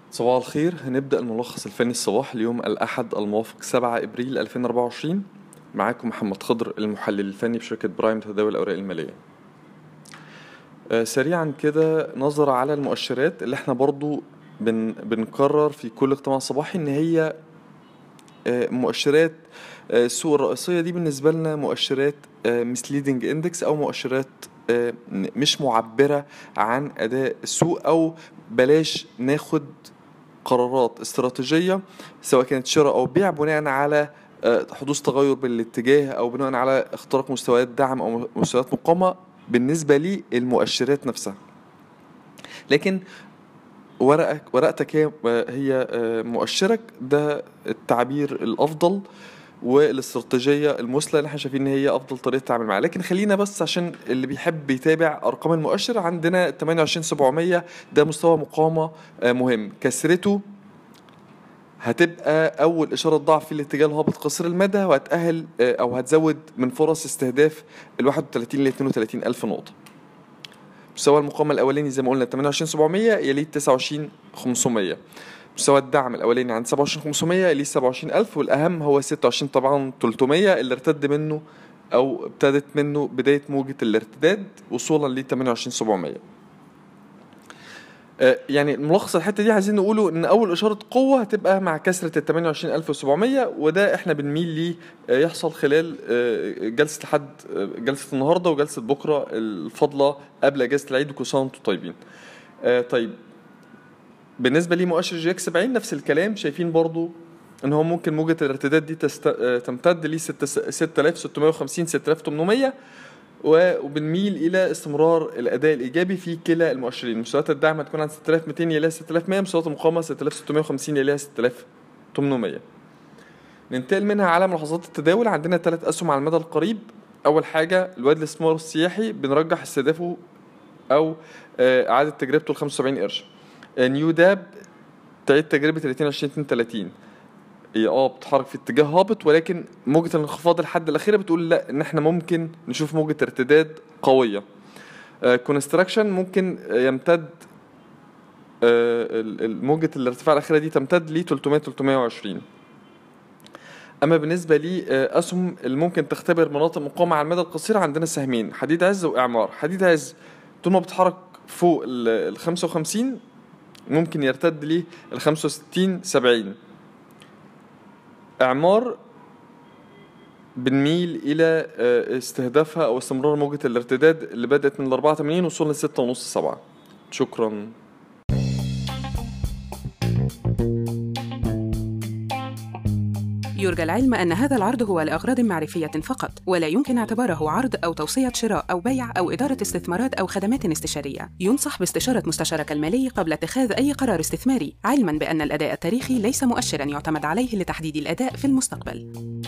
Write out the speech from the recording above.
صباح الخير هنبدأ الملخص الفني الصباح اليوم الأحد الموافق 7 إبريل 2024 معاكم محمد خضر المحلل الفني بشركة برايم تداول الأوراق المالية آه، سريعا كده نظرة على المؤشرات اللي احنا برضو بن بنكرر في كل اجتماع صباحي ان هي آه، مؤشرات آه، السوق الرئيسية دي بالنسبة لنا مؤشرات misleading index أو مؤشرات آه، مش معبرة عن أداء السوق أو بلاش ناخد قرارات استراتيجية سواء كانت شراء أو بيع بناء على آه، حدوث تغير بالاتجاه أو بناء على اختراق مستويات دعم أو مستويات مقاومة بالنسبة للمؤشرات نفسها لكن ورقك ورقتك هي هي آه، مؤشرك ده التعبير الافضل والاستراتيجيه المثلى اللي احنا شايفين ان هي افضل طريقه تعامل معاها لكن خلينا بس عشان اللي بيحب يتابع ارقام المؤشر عندنا 28700 ده مستوى مقاومه آه، مهم كسرته هتبقى اول اشاره ضعف في الاتجاه الهابط قصير المدى وهتاهل آه، او هتزود من فرص استهداف ال 31 ل 32 الف نقطه مستوى المقاومه الاولاني زي ما قلنا 28700 يليه 29500 مستوى الدعم الاولاني عند 27500 يليه 27000 والاهم هو 26 طبعا 300 اللي ارتد منه او ابتدت منه بدايه موجه الارتداد وصولا ل 28700 آه، يعني ملخص الحته دي عايزين نقوله ان اول اشاره قوه هتبقى مع كسره ال 28700 وده احنا بنميل ليه آه، يحصل خلال آه، جلسه لحد آه، جلسه النهارده وجلسه بكره الفاضله قبل اجازه العيد وكل سنه وانتم طيبين. آه، طيب بالنسبه لمؤشر جي اكس 70 نفس الكلام شايفين برضو ان هو ممكن موجه الارتداد دي تست... آه، تمتد ل 6650 6800 و- وبنميل الى استمرار الاداء الايجابي في كلا المؤشرين مستويات الدعم هتكون عند 6200 يليها 6100 مستويات المقاومه 6650 يليها 6800 ننتقل منها على ملاحظات التداول عندنا ثلاث اسهم على المدى القريب اول حاجه الواد الاستثمار السياحي بنرجح استهدافه او آه، اعاده تجربته ل 75 قرش آه، نيو داب تعيد تجربه ال 22 32 هي اه بتتحرك في اتجاه هابط ولكن موجة الانخفاض الحد الأخيرة بتقول لا إن احنا ممكن نشوف موجة ارتداد قوية. كونستراكشن ممكن آه، يمتد آه، ال- ال- موجة الارتفاع الأخيرة دي تمتد ل 300 320 أما بالنسبة لأسهم اللي ممكن تختبر مناطق مقاومة على المدى القصير عندنا سهمين حديد عز وإعمار حديد عز طول ما بيتحرك فوق ال 55 ممكن يرتد ليه ال 65 70 اعمار بنميل الى آه، استهدافها او استمرار موجة الارتداد اللي بدأت من ال 84 وصولا ل 6 ونص 7 شكرا يرجى العلم أن هذا العرض هو لأغراض معرفية فقط، ولا يمكن اعتباره عرض أو توصية شراء أو بيع أو إدارة استثمارات أو خدمات استشارية. ينصح باستشارة مستشارك المالي قبل اتخاذ أي قرار استثماري، علماً بأن الأداء التاريخي ليس مؤشراً يعتمد عليه لتحديد الأداء في المستقبل.